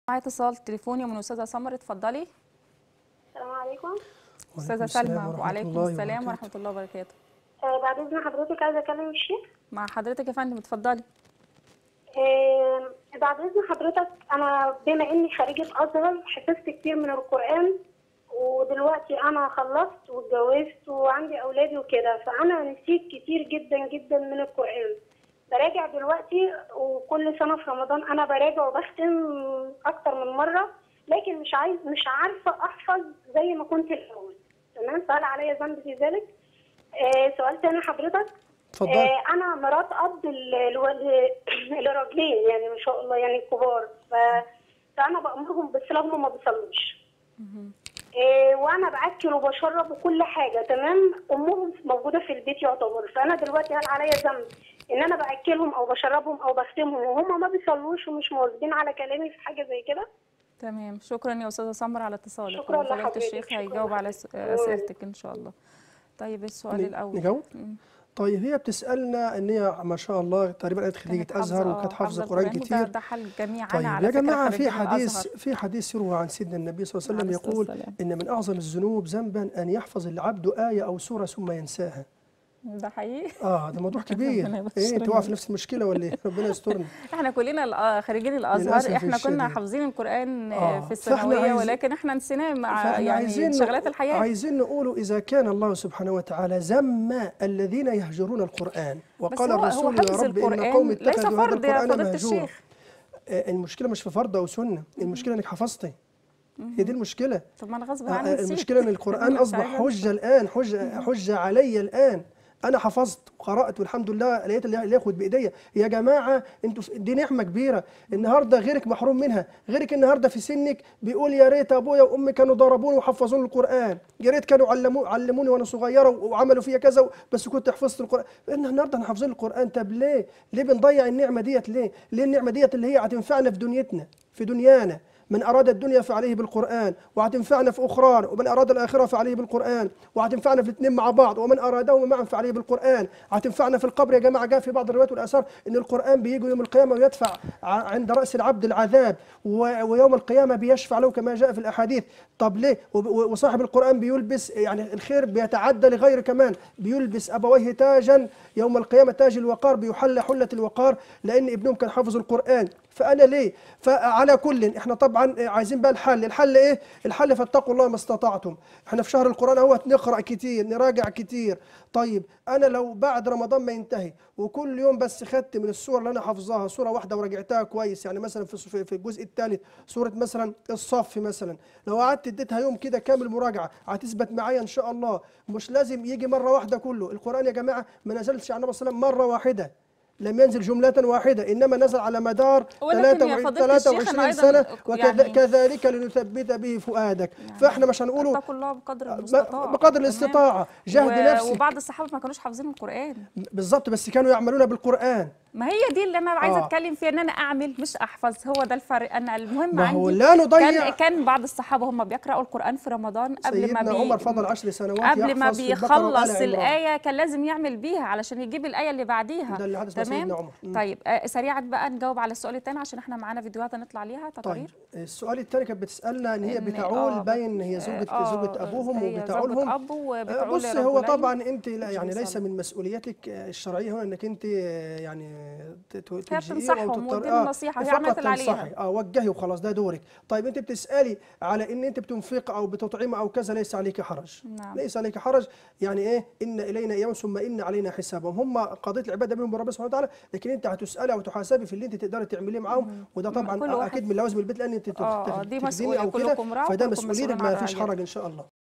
معايا اتصال تليفوني من استاذه سمر اتفضلي السلام عليكم استاذه السلام سلمى ورحمة وعليكم الله السلام وبركاته. ورحمه الله وبركاته آه بعد اذن حضرتك عايزه اكلم الشيخ مع حضرتك يا فندم اتفضلي آه بعد اذن حضرتك انا بما اني خريجه ازهر حفظت كتير من القران ودلوقتي انا خلصت واتجوزت وعندي اولادي وكده فانا نسيت كتير جدا جدا من القران براجع دلوقتي وكل سنه في رمضان انا براجع وبختم اكتر من مره لكن مش عايز مش عارفه احفظ زي ما كنت الاول تمام فهل عليا ذنب في ذلك آه سؤال تاني حضرتك اتفضلي آه انا مرات اب ال- الول- الراجلين يعني ما شاء الله يعني كبار ف... فانا بامرهم بالصلاه هم ما بيصلوش آه وانا باكل وبشرب وكل حاجه تمام امهم موجوده في البيت يعتبر فانا دلوقتي هل عليا ذنب ان انا باكلهم او بشربهم او بخدمهم وهم ما بيصلوش ومش مواظبين على كلامي في حاجه زي كده تمام شكرا يا استاذه سمر على اتصالك شكراً وفضيلة لحضرتك، الشيخ شكراً هيجاوب على س- اسئلتك ان شاء الله طيب السؤال ن- الاول نجاوب؟ مم. طيب هي بتسالنا ان هي ما شاء الله تقريبا كانت خريجه كانت حافظة- ازهر آه، وكانت حافظه القرآن قران وده- كتير ده حل جميعنا طيب على يا فكرة جماعه في خريجين حديث الأزهر. في حديث يروى عن سيدنا النبي صلى الله عليه عليه وسلم الصلاة يقول والسلام. ان من اعظم الذنوب ذنبا ان يحفظ العبد ايه او سوره ثم ينساها ده حقيقي اه ده موضوع كبير ربنا ايه يبشرنا. تقع في نفس المشكله ولا ايه ربنا يسترنا احنا كلنا الأ- خريجين للأسف الازهر احنا كنا الشديد. حافظين القران آه، في فإحنا الثانويه عايزين- ولكن احنا نسيناه مع فاحنا يعني عايزين انشغالات الحياه عايزين نقول اذا كان الله سبحانه وتعالى ذم الذين يهجرون القران بس وقال هو هو الرسول يا حفظ رب ان قوم القران ليس اتخذوا هذا فرض يا القران فضيله مهجورا الشيخ آه، المشكله مش في فرض او سنه المشكله انك حفظتي هي دي المشكله طب ما انا غصب آه، عني آه، نسيت المشكله ان القران مش اصبح عايزة أنسى. حجه الان حجه حجه علي الان انا حفظت وقرات والحمد لله لقيت اللي اللي ياخد بايديا يا جماعه انتوا في- دي نعمه كبيره النهارده غيرك محروم منها غيرك النهارده في سنك بيقول يا ريت ابويا وامي كانوا ضربوني وحفظوني القران يا ريت كانوا علموا علموني وانا صغيره وعملوا فيا كذا بس كنت حفظت القران إن النهارده احنا حافظين القران طب ليه ليه بنضيع النعمه ديت ليه ليه النعمه ديت اللي هي هتنفعنا في دنيتنا في دنيانا من أراد الدنيا فعليه بالقرآن وهتنفعنا في أخران ومن أراد الآخرة فعليه بالقرآن وهتنفعنا في الاثنين مع بعض ومن أرادهما معا فعليه بالقرآن هتنفعنا في القبر يا جماعة جاء في بعض الروايات والآثار إن القرآن بيجي يوم القيامة ويدفع ع- عند رأس العبد العذاب و- ويوم القيامة بيشفع له كما جاء في الأحاديث طب ليه وب- و- وصاحب القرآن بيلبس يعني الخير بيتعدى لغيره كمان بيلبس أبويه تاجا يوم القيامة تاج الوقار بيحل حلة الوقار لأن ابنهم كان حافظ القرآن فانا ليه فعلى كل احنا طبعا عايزين بقى الحل الحل ايه الحل فاتقوا الله ما استطعتم احنا في شهر القران اهوت نقرا كتير نراجع كتير طيب انا لو بعد رمضان ما ينتهي وكل يوم بس خدت من السور اللي انا حافظاها سوره واحده وراجعتها كويس يعني مثلا في في- في الجزء الثالث سوره مثلا الصف مثلا لو قعدت اديتها يوم كده كامل مراجعه هتثبت معايا ان شاء الله مش لازم يجي مره واحده كله القران يا جماعه ما نزلش على النبي صلى الله عليه وسلم مره واحده لم ينزل جملة واحدة إنما نزل على مدار ولكن يا 23 فضيلة الشيخ أنا 23 أيضاً سنة يعني- وكذلك لنثبت به فؤادك فإحنا مش هنقوله اتقوا الله بقدر ب- المستطاع بقدر تمام؟ الاستطاعة جهد و- نفسك وبعض الصحابه ما كانوش حافظين القران بالظبط بس كانوا يعملون بالقرآن ما هي دي اللي انا عايزه آه. اتكلم فيها ان انا اعمل مش احفظ هو ده الفرق انا المهم ما هو عندي لا نضيع- كان كان بعض الصحابه هم بيقراوا القران في رمضان قبل ما سيدنا بي عمر فضل عشر سنوات قبل ما يحفظ في البقرة وآل بيخلص عمران. الايه كان لازم يعمل بيها علشان يجيب الايه اللي بعديها ده اللي حدث مع تمام سيدنا عمر. مم. طيب آه سريعا بقى نجاوب على السؤال الثاني عشان احنا معانا فيديوهات هنطلع ليها طيب تقارير السؤال الثاني كانت بتسألنا إن هي إن- بتعول آه، باين هي زوجة آه، زوجة أبوهم هي وبتعولهم زوجة أب آه، وبتعول بص هو رجلين طبعا انت لا يعني مش ليس بيصلي. من مسؤوليتك آه، الشرعيه هنا انك انت آه، يعني ت- ت- تلجئيه بتنصحهم تضطر- وتديهم آه، نصيحة، هي فقط عملت اللي عليها. تنصحي اه وجهي وخلاص ده دورك طيب انت بتسالي على ان انت بتنفق او بتطعمي او كذا ليس عليك حرج نعم. ليس عليك حرج يعني ايه ان الينا ايام ثم ان علينا حسابهم هم قضيه العباده بينهم ربنا سبحانه وتعالى لكن انت هتسالي او تحاسبي في اللي انت تقدري تعمليه معاهم وده كل طبعا واحد- اكيد من لوازم البيت لان انت آه، آه، تخدمي دي او مسؤولية، كده كلكم راع فده وكلكم مسؤول مسؤوليتك عن ما فيش رعيته. حرج ان شاء الله